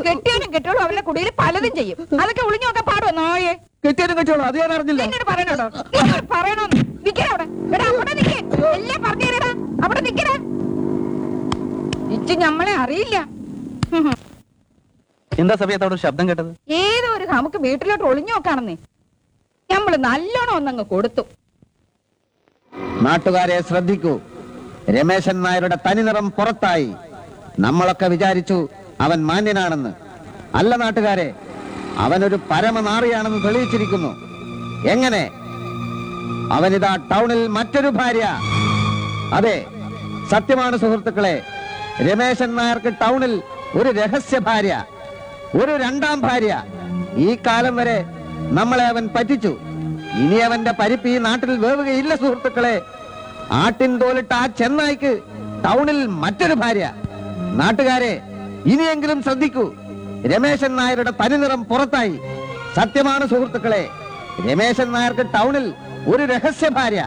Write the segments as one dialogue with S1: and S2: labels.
S1: കെട്ടിയാനും കെട്ടിയോളും അവരുടെ കുടിയിൽ പലതും ചെയ്യും അതൊക്കെ ഒളിഞ്ഞു നോക്കാൻ പാടുവോ നായെ
S2: കെട്ടിയാലും കെട്ടിയോളൂ അത് ഞാൻ അറിഞ്ഞില്ല
S1: എന്നോട് പറയണോ പറയണോ നിക്കണ അവിടെ എടാ അവിടെ നിക്കേ എല്ലാം പറഞ്ഞു തരടാ അവിടെ നിക്കണ ഇച്ച് നമ്മളെ അറിയില്ല ഹും.
S2: എന്താ സമയത്ത് അവിടെ ശബ്ദം കേട്ടത്
S1: ഏതോ ഒരു നമുക്ക് വീട്ടിലോട്ട് ഒളിഞ്ഞു നോക്കാണെന്നേ നമ്മള് നല്ലോണം ഒന്നങ്ങ് കൊടുത്തു
S3: നാട്ടുകാരെ ശ്രദ്ധിക്കൂ രമേശൻ നായരുടെ തനിനിറം പുറത്തായി നമ്മളൊക്കെ വിചാരിച്ചു അവൻ മാന്യനാണെന്ന് അല്ല നാട്ടുകാരെ അവനൊരു പരമനാറിയാണെന്ന് തെളിയിച്ചിരിക്കുന്നു എങ്ങനെ അവനിതാ ടൗണിൽ മറ്റൊരു ഭാര്യ അതെ സത്യമാണ് സുഹൃത്തുക്കളെ രമേശൻ നായർക്ക് ടൗണിൽ ഒരു രഹസ്യ ഭാര്യ ഒരു രണ്ടാം ഭാര്യ ഈ കാലം വരെ നമ്മളെ അവൻ പറ്റിച്ചു ഇനി അവന്റെ പരിപ്പ് ഈ നാട്ടിൽ വേവുകയില്ല സുഹൃത്തുക്കളെ ആട്ടിൻ തോലിട്ട ആ ചെന്നായ്ക്ക് ടൗണിൽ മറ്റൊരു ഭാര്യ നാട്ടുകാരെ ഇനിയെങ്കിലും ശ്രദ്ധിക്കൂ രമേശൻ നായരുടെ തനിനിറം പുറത്തായി സത്യമാണ് സുഹൃത്തുക്കളെ രമേശൻ നായർക്ക് ടൗണിൽ ഒരു രഹസ്യ ഭാര്യ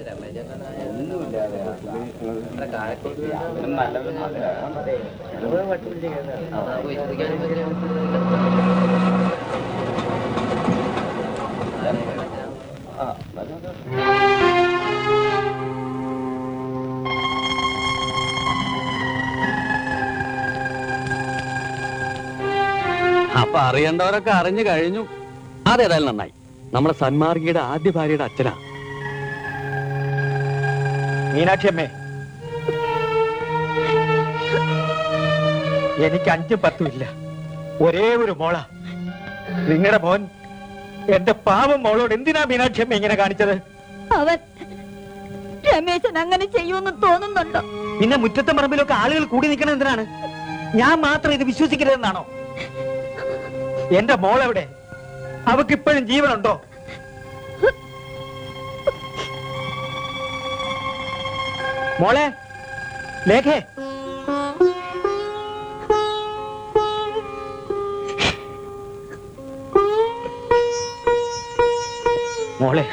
S4: അപ്പൊ അറിയേണ്ടവരൊക്കെ അറിഞ്ഞു കഴിഞ്ഞു അതേതായാലും നന്നായി നമ്മുടെ സന്മാർഗിയുടെ ആദ്യ ഭാര്യയുടെ അച്ഛനാ
S5: മീനാക്ഷി അമ്മേ എനിക്ക് അഞ്ചും പത്തും ഇല്ല ഒരേ ഒരു മോള നിങ്ങളുടെ മോൻ എന്റെ പാവം മോളോട് എന്തിനാ മീനാക്ഷി അമ്മ ഇങ്ങനെ കാണിച്ചത്
S1: അവൻ രമേശൻ അങ്ങനെ ചെയ്യുമെന്ന് തോന്നുന്നുണ്ടോ
S5: പിന്നെ മുറ്റത്തും പറമ്പിലൊക്കെ ആളുകൾ കൂടി നിൽക്കണത് എന്തിനാണ് ഞാൻ മാത്രം ഇത് വിശ്വസിക്കരുതെന്നാണോ എന്റെ മോളെവിടെ അവക്ക് ഇപ്പോഴും ജീവനുണ്ടോ മോളെ ലേഖേ മോളെ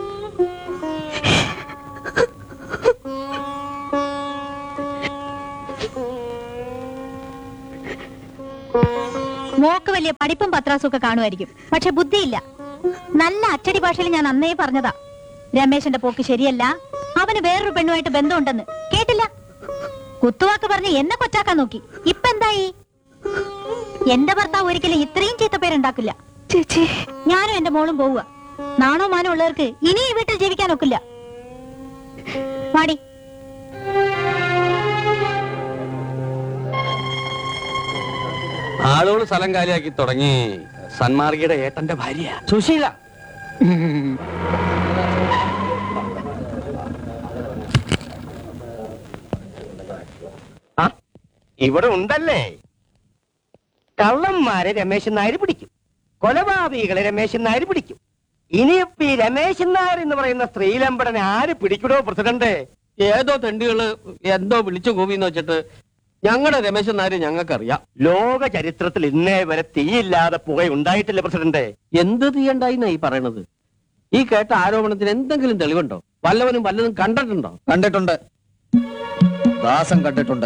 S6: മോക്ക് വലിയ പഠിപ്പും പത്രാസും ഒക്കെ കാണുമായിരിക്കും പക്ഷെ ബുദ്ധിയില്ല നല്ല അച്ചടി ഭാഷയിൽ ഞാൻ അന്നേ പറഞ്ഞതാ രമേശന്റെ പോക്ക് ശരിയല്ല അവന് വേറൊരു പെണ്ണുമായിട്ട് ബന്ധമുണ്ടെന്ന് കേട്ടില്ല കുത്തുവാക്ക് പറഞ്ഞ് എന്നെ കൊച്ചാക്കാൻ നോക്കി ഇപ്പൊ എന്തായി എന്റെ ഭർത്താവ് ഒരിക്കലും ഇത്രയും ചീത്ത പേരുണ്ടാക്കില്ല
S1: ചേച്ചി
S6: ഞാനും എന്റെ മോളും പോവുക നാണോ മാനോ ഉള്ളവർക്ക് ഇനി ഈ വീട്ടിൽ ജീവിക്കാൻ ഒക്കില്ല പാടി
S4: ആളുകൾ സ്ഥലം കാലിയാക്കി തുടങ്ങി സന്മാർഗിയുടെ ഏട്ടന്റെ ഭാര്യ സുശീല
S5: ഇവിടെ ഉണ്ടല്ലേ കള്ളന്മാരെ രമേശൻ നായർ പിടിക്കും കൊലപാതകികളെ രമേശൻ നായർ പിടിക്കും ഇനിയിപ്പോ ഈ രമേശൻ നായർ എന്ന് പറയുന്ന സ്ത്രീലമ്പടനെ ആര് പിടിക്കണോ പ്രസിഡന്റ്
S4: ഏതോ തെണ്ടികള് എന്തോ വിളിച്ചു കൂവിന്ന് വെച്ചിട്ട് ഞങ്ങളുടെ രമേശൻ നായര് ഞങ്ങൾക്കറിയാം
S5: ലോക ചരിത്രത്തിൽ ഇന്നേ വരെ തീയില്ലാതെ പുക ഉണ്ടായിട്ടില്ല പ്രസിഡന്റ്
S4: എന്ത് തീയണ്ടായിന്നാ ഈ പറയണത് ഈ കേട്ട ആരോപണത്തിന് എന്തെങ്കിലും തെളിവുണ്ടോ വല്ലവനും വല്ലതും കണ്ടിട്ടുണ്ടോ
S3: കണ്ടിട്ടുണ്ട് ദാസൻ കണ്ടിട്ടുണ്ട്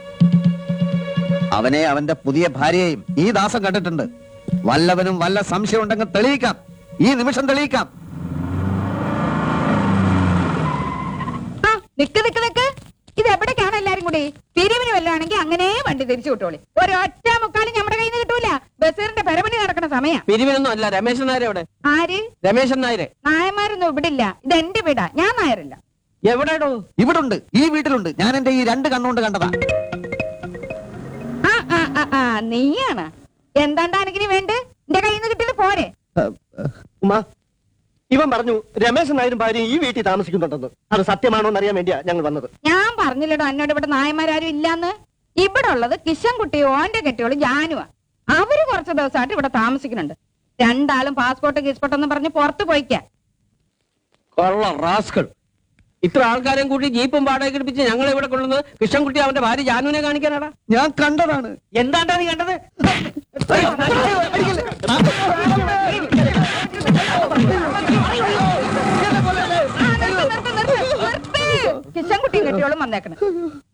S3: അവനെ അവന്റെ പുതിയ ഭാര്യയെയും ഈ ദാസൻ കണ്ടിട്ടുണ്ട് വല്ലവനും വല്ല സംശയം ഉണ്ടെങ്കിൽ തെളിയിക്കാം ഈ നിമിഷം തെളിയിക്കാം
S1: ആ നിക്ക് നിക്ക് നിക്ക് ഇത് എവിടേക്കാണ് എല്ലാരും കൂടി പിരിവിന് വല്ലതാണെങ്കിൽ അങ്ങനെ വണ്ടി തിരിച്ചു വിട്ടോളി ഒരൊറ്റ മുക്കാലും നമ്മുടെ കയ്യിൽ നിന്ന് കിട്ടൂല ബസീറിന്റെ പെരപണി നടക്കുന്ന സമയ
S4: പിരിവിനൊന്നും അല്ല രമേശൻ നായർ എവിടെ
S1: ആര്
S4: രമേശൻ നായരെ
S1: നായന്മാരൊന്നും ഇവിടില്ല ഇത് എന്റെ വീടാ ഞാൻ നായരല്ല
S4: എവിടെടോ
S3: ഇവിടുണ്ട് ഈ വീട്ടിലുണ്ട് ഞാൻ എന്റെ ഈ രണ്ട് കണ്ണുകൊണ്ട് കണ്ടതാ
S1: ആ ആ ആ, ആ നീയാണ് എന്താണ്ടാണെങ്കിലും വേണ്ട എന്റെ കയ്യിൽ നിന്ന് കിട്ടിയത് പോരെ
S5: ഉമ്മ ഇവൻ പറഞ്ഞു രമേശൻ നായരും ഭാര്യ ഈ വീട്ടിൽ താമസിക്കുന്നുണ്ടെന്ന് അത് സത്യമാണോ എന്നറിയാൻ വേണ്ടിയാ ഞങ്ങൾ വന്നത്
S1: ഞാൻ പറഞ്ഞില്ലടോ എന്നോട് ഇവിടെ നായന്മാരും ഇല്ലാന്ന് ഇവിടെ ഉള്ളത് കിഷൻകുട്ടി ഓന്റെ കെട്ടിയോള് ജാനുവാ അവര് കുറച്ച് ദിവസമായിട്ട് ഇവിടെ താമസിക്കുന്നുണ്ട് രണ്ടാളും പാസ്പോർട്ട് ഗീസ്പോർട്ട് എന്ന് പറഞ്ഞ് പുറത്ത് പോയിക്കാ
S4: കൊള്ള റാസ്കൾ ഇത്ര ആൾക്കാരെയും കൂട്ടി ജീപ്പും വാടകയ്ക്ക് എടുപ്പിച്ച് ഞങ്ങൾ ഇവിടെ കൊള്ളുന്നത് കൃഷ്ണൻകുട്ടി അവന്റെ ഭാര്യ ജാനുവിനെ കാണിക്കാനാടാ
S3: ഞാൻ കണ്ടതാണ്
S5: എന്താണ്ടാ നീ കണ്ടത്
S1: കിഷൻകുട്ടിയും കെട്ടിയോളും വന്നേക്കണം